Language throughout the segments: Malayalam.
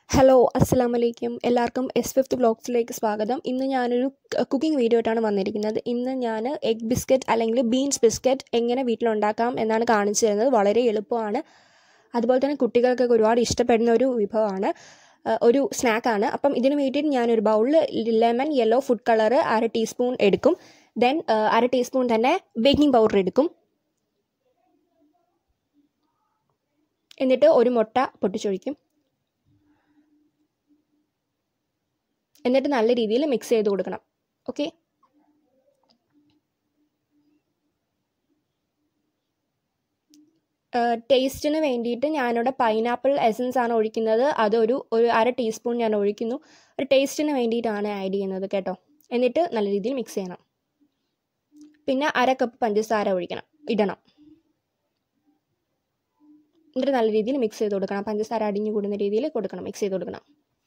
ഹലോ അസ്സലാമു അലൈക്കും എല്ലാവർക്കും എസ് ഫിഫ്ത്ത് ബ്ലോഗ്സിലേക്ക് സ്വാഗതം ഇന്ന് ഞാനൊരു കുക്കിംഗ് വീഡിയോ ആയിട്ടാണ് വന്നിരിക്കുന്നത് ഇന്ന് ഞാൻ എഗ് ബിസ്ക്കറ്റ് അല്ലെങ്കിൽ ബീൻസ് ബിസ്ക്കറ്റ് എങ്ങനെ വീട്ടിലുണ്ടാക്കാം എന്നാണ് കാണിച്ചു തരുന്നത് വളരെ എളുപ്പമാണ് അതുപോലെ തന്നെ കുട്ടികൾക്കൊക്കെ ഒരുപാട് ഇഷ്ടപ്പെടുന്ന ഒരു വിഭവമാണ് ആ, ഒരു സ്നാക്കാണ് അപ്പം ഇതിന് വേണ്ടിയിട്ട് ഞാനൊരു ബൗളിൽ ലെമൺ യെല്ലോ ഫുഡ് കളർ അര ടീസ്പൂൺ എടുക്കും ദെൻ അര ടീസ്പൂൺ തന്നെ ബേക്കിംഗ് പൗഡർ എടുക്കും എന്നിട്ട് ഒരു മുട്ട പൊട്ടിച്ചൊഴിക്കും എന്നിട്ട് നല്ല രീതിയിൽ മിക്സ് ചെയ്ത് കൊടുക്കണം ഓക്കെ ടേസ്റ്റിന് വേണ്ടിയിട്ട് ഞാനിവിടെ പൈനാപ്പിൾ എസൻസ് ആണ് ഒഴിക്കുന്നത് അതൊരു ഒരു അര ടീസ്പൂൺ ഞാൻ ഒഴിക്കുന്നു ഒരു ടേസ്റ്റിന് വേണ്ടിയിട്ടാണ് ആഡ് ചെയ്യുന്നത് കേട്ടോ എന്നിട്ട് നല്ല രീതിയിൽ മിക്സ് ചെയ്യണം പിന്നെ അര കപ്പ് പഞ്ചസാര ഒഴിക്കണം ഇടണം എന്നിട്ട് നല്ല രീതിയിൽ മിക്സ് ചെയ്ത് കൊടുക്കണം പഞ്ചസാര അടിഞ്ഞു കൂടുന്ന രീതിയിൽ കൊടുക്കണം മിക്സ് ചെയ്ത് കൊടുക്കണം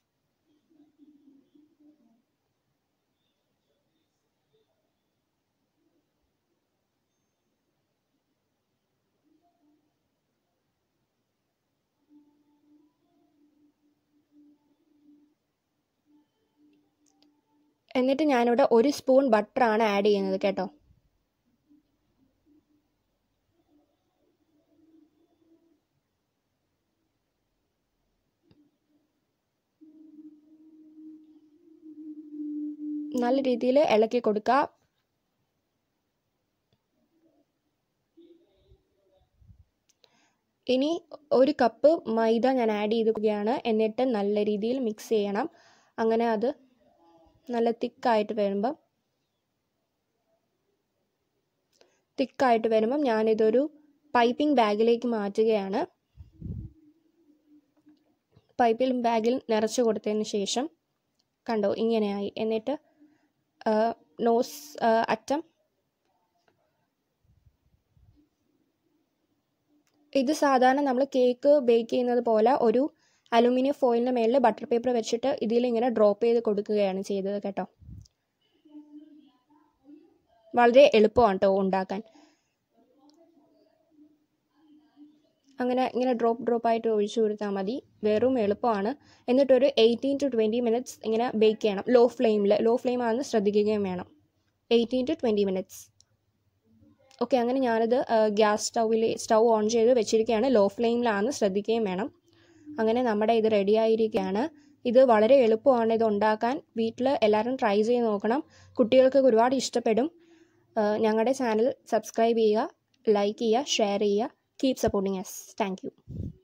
എന്നിട്ട് ഞാനിവിടെ ഒരു സ്പൂൺ ബട്ടറാണ് ആഡ് ചെയ്യുന്നത് കേട്ടോ നല്ല രീതിയിൽ ഇളക്കി കൊടുക്കുക ഇനി ഒരു കപ്പ് മൈദ ഞാൻ ആഡ് ചെയ്തുകയാണ് എന്നിട്ട് നല്ല രീതിയിൽ മിക്സ് ചെയ്യണം അങ്ങനെ അത് നല്ല തിക്കായിട്ട് വരുമ്പം തിക്കായിട്ട് വരുമ്പം ഞാനിതൊരു പൈപ്പിംഗ് ബാഗിലേക്ക് മാറ്റുകയാണ് പൈപ്പിംഗ് ബാഗിൽ നിറച്ച് കൊടുത്തതിന് ശേഷം കണ്ടോ ഇങ്ങനെയായി എന്നിട്ട് നോസ് അറ്റം ഇത് സാധാരണ നമ്മൾ കേക്ക് ബേക്ക് ചെയ്യുന്നത് പോലെ ഒരു അലുമിനിയം ഫോയിലിൻ്റെ മേളിൽ ബട്ടർ പേപ്പർ വെച്ചിട്ട് ഇതിൽ ഇങ്ങനെ ഡ്രോപ്പ് ചെയ്ത് കൊടുക്കുകയാണ് ചെയ്തത് കേട്ടോ വളരെ എളുപ്പമാണ് കേട്ടോ ഉണ്ടാക്കാൻ അങ്ങനെ ഇങ്ങനെ ഡ്രോപ്പ് ഡ്രോപ്പ് ആയിട്ട് ഒഴിച്ചു കൊടുത്താൽ മതി വെറും എളുപ്പമാണ് എന്നിട്ടൊരു എയ്റ്റീൻ ടു ട്വൻറ്റി മിനിറ്റ്സ് ഇങ്ങനെ ബേക്ക് ചെയ്യണം ലോ ഫ്ലെയിമിൽ ലോ ഫ്ലെയിം ആണെന്ന് ശ്രദ്ധിക്കുകയും വേണം eighteen to twenty minutes okay അങ്ങനെ ഞാനത് ഗ്യാസ് സ്റ്റൗവിൽ സ്റ്റൗ ഓൺ ചെയ്ത് വെച്ചിരിക്കുകയാണ് ലോ ഫ്ലെയിമിലാണെന്ന് ശ്രദ്ധിക്കുകയും വേണം അങ്ങനെ നമ്മുടെ ഇത് റെഡി ആയിരിക്കുകയാണ് ഇത് വളരെ എളുപ്പമാണ് ഇത് ഉണ്ടാക്കാൻ വീട്ടിൽ എല്ലാവരും ട്രൈ ചെയ്ത് നോക്കണം കുട്ടികൾക്ക് ഒരുപാട് ഇഷ്ടപ്പെടും ഞങ്ങളുടെ ചാനൽ സബ്സ്ക്രൈബ് ചെയ്യുക ലൈക്ക് ചെയ്യുക ഷെയർ ചെയ്യുക keep supporting us thank U